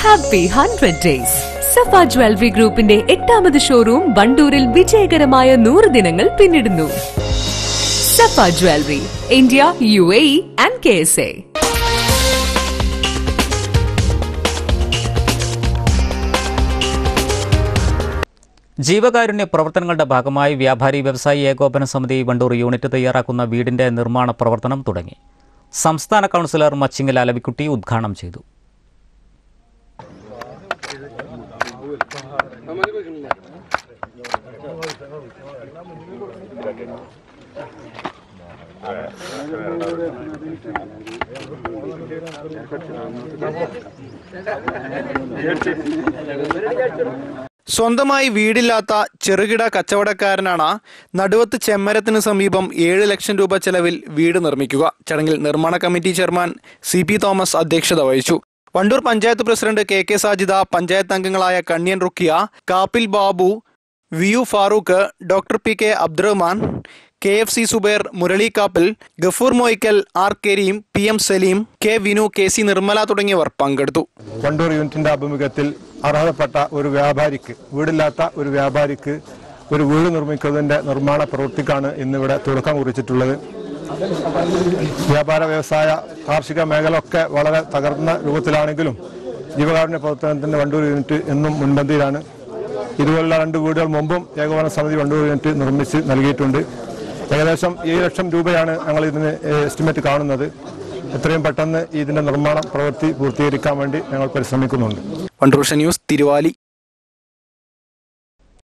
happy hundred days Safa jewellery ഗ്രൂപ്പിന്റെ എട്ടാമത് showroom വണ്ടൂരിൽ വിജയകരമായ നൂറ് ദിനങ്ങൾ പിന്നിടുന്നു Safa jewellery India U A and K S A ജീവകാരുണ്യ പ്രവർത്തനങ്ങളുടെ ഭാഗമായി വ്യാപാരി വ്യവസായി ഏകോപന സമിതി വണ്ടൂർ യൂണിറ്റ് തയ്യാറാക്കുന്ന വീടിന്റെ നിർമ്മാണ പ്രവർത്തനം തുടങ്ങി സംസ്ഥാന കൗൺസിലർ മച്ചിങ്ങൽ അലവിക്കുട്ടി ഉദ്ഘാടനം ചെയ്തു സ്വന്തമായി വീടില്ലാത്ത ചെറുകിട കച്ചവടക്കാരനാണ് നടുവത്ത് ചെമ്മരത്തിന് സമീപം ഏഴ് ലക്ഷം രൂപ ചെലവിൽ വീട് നിർമ്മിക്കുക ചടങ്ങിൽ നിർമ്മാണ committee chairman C P Thomas അധ്യക്ഷത വഹിച്ചു Wandoor panchayat president K K Sajida panchayat അംഗങ്ങളായ Kanyan Rukkiya Kappil Babu V U Farooq doctor P K Abdurahman K F C Subair Murali Kappil Gafoor Moykkal R Kareem P M Saleem K Vinu K C Nirmala തുടങ്ങിയവർ പങ്കെടുത്തു വണ്ടൂർ യൂണിറ്റിന്റെ ആഭിമുഖ്യത്തിൽ അർഹതപ്പെട്ട ഒരു വ്യാപാരിക്ക് വീടില്ലാത്ത ഒരു വ്യാപാരിക്ക് ഒരു വീട് നിർമ്മിക്കുന്നതിന്റെ നിർമ്മാണ പ്രവൃത്തിക്കാണ് ഇന്നിവിടെ തുടക്കം കുറിച്ചിട്ടുള്ളത് വ്യാപാര വ്യവസായ കാർഷിക മേഖല ഒക്കെ വളരെ തകർന്ന രൂപത്തിലാണെങ്കിലും ജീവകാരുണ്യ പ്രവർത്തനത്തിന്റെ വണ്ടൂർ യൂണിറ്റ് എന്നും മുൻപന്തിയിലാണ് ഇതുപോലുള്ള രണ്ട് വീടുകൾ മുമ്പും ഏകോപന സമിതി വണ്ടൂർ യൂണിറ്റ് നിർമ്മിച്ച് നൽകിയിട്ടുണ്ട് ഏകദേശം ഏഴ് ലക്ഷം രൂപയാണ് ഞങ്ങൾ ഇതിന് എസ്റ്റിമേറ്റ് കാണുന്നത് എത്രയും പെട്ടെന്ന് ഇതിന്റെ നിർമ്മാണ പ്രവൃത്തി പൂർത്തീകരിക്കാൻ വേണ്ടി ഞങ്ങൾ പരിശ്രമിക്കുന്നുണ്ട് വണ്ടൂർ ന്യൂസ് തിരുവാലി